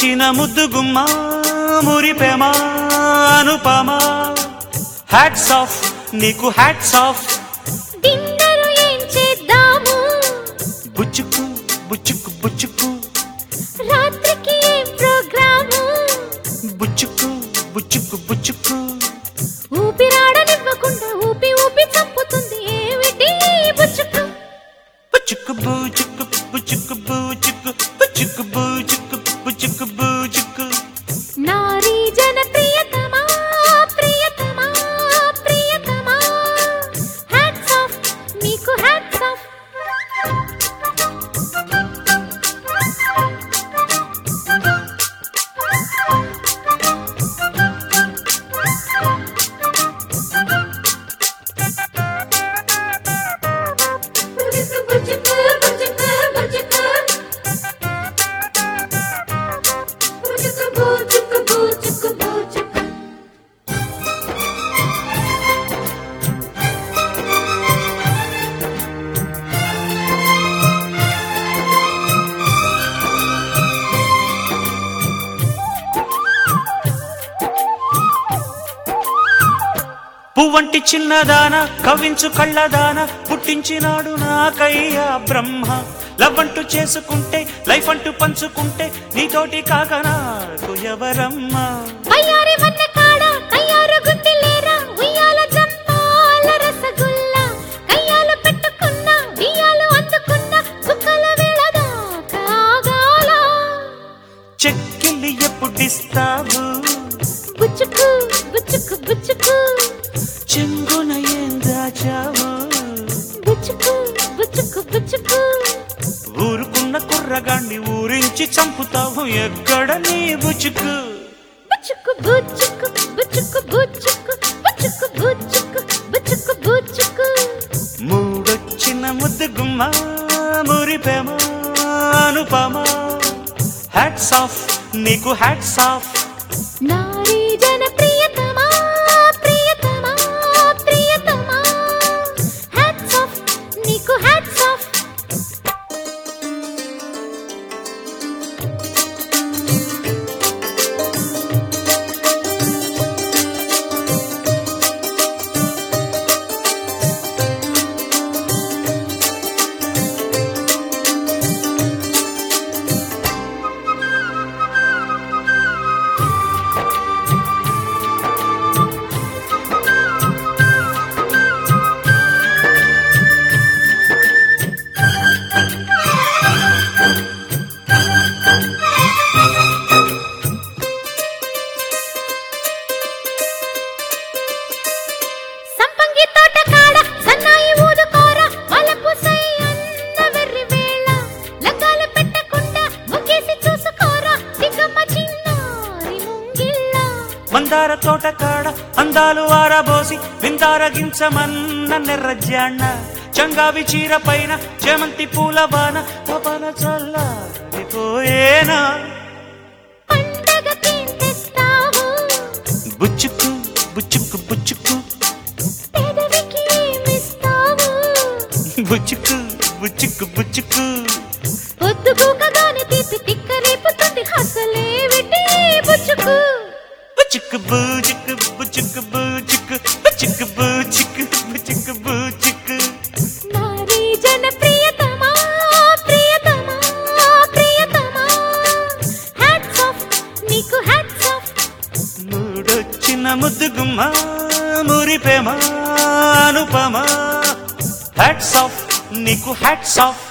మూడొచ్చిన ముద్దుగుమ్మ మురిపెమా అనుపమా హ్యాట్స్ ఆఫ్ నీకు హ్యాట్స్ ఆఫ్ డిన్నరు ఏం చేద్దాము బుచ్చుకు బుచ్చుకు బుచ్చుకు రాత్రికి ఏం ప్రోగ్రాము బుచ్చుకు బుచ్చుకు బుచ్చుకు ఊపిరాడనివ్వకుండా ఊపి ఊపి చంపుతుంది ఏమిటి ఈ బుచ్చుకు బుచ్చుకు బుచ్చుకు బుచ్చుకు బుచ్చుకు బుచ్చుకు బుచ్చుకు బుచ్చుకు బుచ్చుకు నారీ జన ప్రియతమా ప్రియతమా ప్రియతమా హ్యాట్స్ ఆఫ్ నీకు హ్యాట్స్ ఆఫ్ బుచ్చుకు బుచ్చుకు బుచ్చుకు బుచ్చుకు బుచ్చుకు బుచ్చుకు బుచ్చుకు బుచ్చుకు పువ్వంటి చిన్నదాన కవించు కళ్ళదాన పుట్టించినాడు నాకయ్యా బ్రహ్మ లవ్ అంటూ చేసుకుంటే లైఫ్ అంటూ పంచుకుంటే నీతోటి కాక నాకు ఎవరమ్మా వయ్యారి వన్న కాడ కయ్యారు గుడ్డి లేరా ఉయ్యాల జంపాల రసగుల్ల కయ్యాలు పెట్టుకున్న బియ్యాలు అందుకున్న చుక్కల వేళదా కాగాల చెక్కిలి ఎప్పుడిస్తావు బుచ్చుకు బుచ్చుకు బుచ్చుకు చెంగున ఏం దాచావు బుచ్చుకు బుచ్చుకు బుచ్చుకు ఊరుకున్న కుర్రగాన్ని ఊరించి చంపుతావు ఎక్కడ నీ బుచుకు బుచ్చుకు బుచ్చుకు బుచ్చుకు బుచ్చుకు బుచ్చుకు బుచ్చుకు బుచ్చుకు బుచ్చుకు మూడొచ్చిన ముద్దు గుమ్మ మురిపెమ అనుపమ హ్యాట్స్ ఆఫ్ నీకు హ్యాట్స్ ఆఫ్ నారీ జన ప్రియతమా ప్రియతమా ప్రియతమా హ్యాట్స్ ఆఫ్ నీకు హ్యాట్స్ ఆఫ్ సంపంగి తోట కాడ సన్నాయి ఊదుకోర మలపు సై అన్న వెర్రి వేళ లగ్గాలు పెట్టకుండా ముగ్గేసి చూసుకోరా దిగమ్మ చిన్నారి ముంగిళ్ళ మందార తోట కాడ అందాలు ఆరబోసి విందారగించమన్న నెర్రజాన్న చంగావి చీర పైన చేమంతి పూల బాన పవన చల్లారిపోయేనా పండగ తెస్తావు బుచ్చుకు బుచ్చుకు బుచ్చుకు పెదవికి ఏమిస్తావు బుచ్చుకు బుచ్చుకు బుచ్చుకు పొద్దు కూకగానే తీసి తిక్క రేపుతుంది అసలేమిటి బుచ్చుకు బుచ్చుకు బుచ్చుకు బుచ్చుకు బుచ్చుకు బుచ్చుకు బుచ్చుకు బుచ్చుకు బుచ్చుకు నారీ జన ప్రియతమా ప్రియతమా ప్రియతమా హ్యాట్స్ ఆఫ్ నీకు హ్యాట్స్ ఆఫ్ మూడొచ్చిన ముద్దుగుమ్మ మురిపెమ అనుపమ హ్యాట్స్ ఆఫ్ నీకు హ్యాట్స్ ఆఫ్